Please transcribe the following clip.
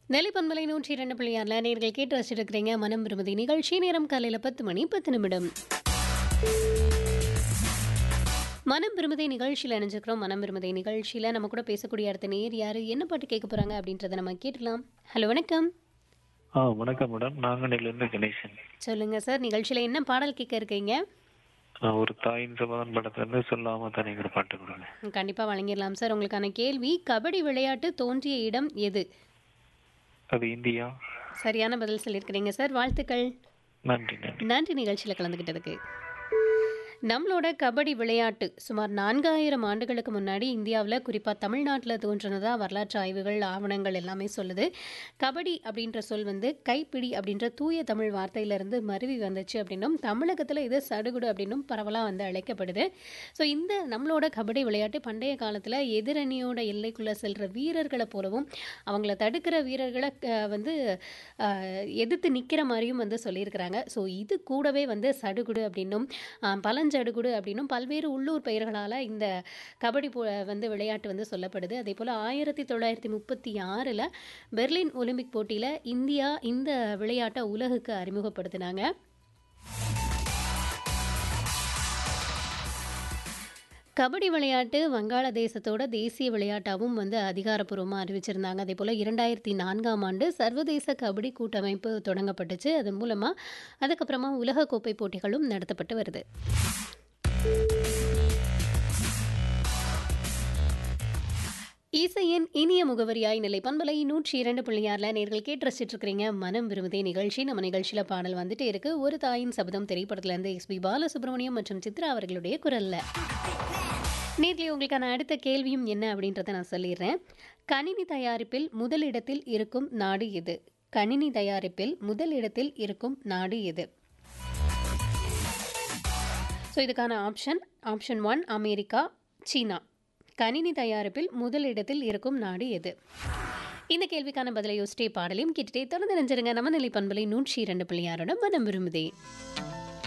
நெல்லை பண்பலை நூற்றி இரண்டு பிள்ளையாரில் நேர்கள் கேட்டு வச்சுட்டு இருக்கிறீங்க மனம் விரும்புதி நிகழ்ச்சி நேரம் காலையில் பத்து மணி பத்து நிமிடம் மனம் விரும்புதை நிகழ்ச்சியில் இணைஞ்சிருக்கிறோம் மனம் விரும்புதை நிகழ்ச்சியில் நம்ம கூட பேசக்கூடிய அடுத்த நேர் யார் என்ன பாட்டு கேட்க போகிறாங்க அப்படின்றத நம்ம கேட்டுக்கலாம் ஹலோ வணக்கம் ஆ வணக்கம் மேடம் நாங்கநேரிலிருந்து கணேசன் சொல்லுங்கள் சார் நிகழ்ச்சியில் என்ன பாடல் கேட்க இருக்கீங்க ஆ, ஒரு தாயின் சமாதான படத்துல இருந்து சொல்லாம தனிங்கிற பாட்டு கொடுங்க கண்டிப்பாக வழங்கிடலாம் சார் உங்களுக்கான கேள்வி கபடி விளையாட்டு தோன்றிய இடம் எது அது இந்தியா சரியான பதில் சொல்லியிருக்கிறீங்க சார் வாழ்த்துக்கள் நன்றி நன்றி நன்றி நிகழ்ச்சியில் கலந்துக்கிட்டதுக்கு நம்மளோட கபடி விளையாட்டு சுமார் நான்காயிரம் ஆண்டுகளுக்கு முன்னாடி இந்தியாவில் குறிப்பாக தமிழ்நாட்டில் தோன்றினதா வரலாற்று ஆய்வுகள் ஆவணங்கள் எல்லாமே சொல்லுது கபடி அப்படின்ற சொல் வந்து கைப்பிடி அப்படின்ற தூய தமிழ் வார்த்தையிலிருந்து மருவி வந்துச்சு அப்படின்னும் தமிழகத்தில் இது சடுகுடு அப்படின்னும் பரவலாக வந்து அழைக்கப்படுது ஸோ இந்த நம்மளோட கபடி விளையாட்டு பண்டைய காலத்தில் எதிரணியோட எல்லைக்குள்ளே செல்கிற வீரர்களை போலவும் அவங்கள தடுக்கிற வீரர்களை அஹ், வந்து அஹ், எதிர்த்து நிற்கிற மாதிரியும் வந்து சொல்லியிருக்கிறாங்க ஸோ இது கூடவே வந்து சடுகுடு அப்படின்னும் அஹ், பழஞ்சடுகுடு அப்படின்னும் பல்வேறு உள்ளூர் பெயர்களால் இந்த கபடி போ வந்து விளையாட்டு வந்து சொல்லப்படுது அதே போல் ஆயிரத்தி தொள்ளாயிரத்தி முப்பத்தி ஆறில் பெர்லின் ஒலிம்பிக் போட்டியில் இந்தியா இந்த விளையாட்டை உலகுக்கு அறிமுகப்படுத்தினாங்க கபடி விளையாட்டு வங்காளதேசத்தோட தேசிய விளையாட்டாகவும் வந்து அதிகாரப்பூர்வமாக அறிவிச்சிருந்தாங்க அதே போல் இரண்டாயிரத்தி நான்காம் ஆண்டு சர்வதேச கபடி கூட்டமைப்பு தொடங்கப்பட்டுச்சு அதன் மூலமாக அதுக்கப்புறமா உலகக்கோப்பை போட்டிகளும் நடத்தப்பட்டு வருது இசையின் இனிய முகவரியாய் நிலை பண்பலை நூற்றி இரண்டு புள்ளியாரில் நேர்கள் கேட்டு ரசிச்சுட்டு இருக்கிறீங்க மனம் விரும்புதே நிகழ்ச்சி நம்ம நிகழ்ச்சியில் பாடல் வந்துட்டே இருக்கு ஒரு தாயின் சபதம் திரைப்படத்துலேருந்து எஸ்பி பாலசுப்ரமணியம் மற்றும் சித்ரா அவர்களுடைய குரல்ல நேர்களே உங்களுக்கான அடுத்த கேள்வியும் என்ன அப்படின்றத நான் சொல்லிடுறேன் கணினி தயாரிப்பில் முதலிடத்தில் இருக்கும் நாடு எது கணினி தயாரிப்பில் முதலிடத்தில் இருக்கும் நாடு எது ஸோ இதுக்கான ஆப்ஷன் ஆப்ஷன் ஒன் அமெரிக்கா சீனா கணினி தயாரிப்பில் முதலிடத்தில் இருக்கும் நாடு எது இந்த கேள்விக்கான பதிலை யோசிச்சே பாடலையும் கேட்டுட்டே தொடர்ந்து நினைஞ்சிருங்க நம்ம நிலை பண்பலை நூற்றி இரண்டு பிள்ளையாரோட மனம் விரும்புதே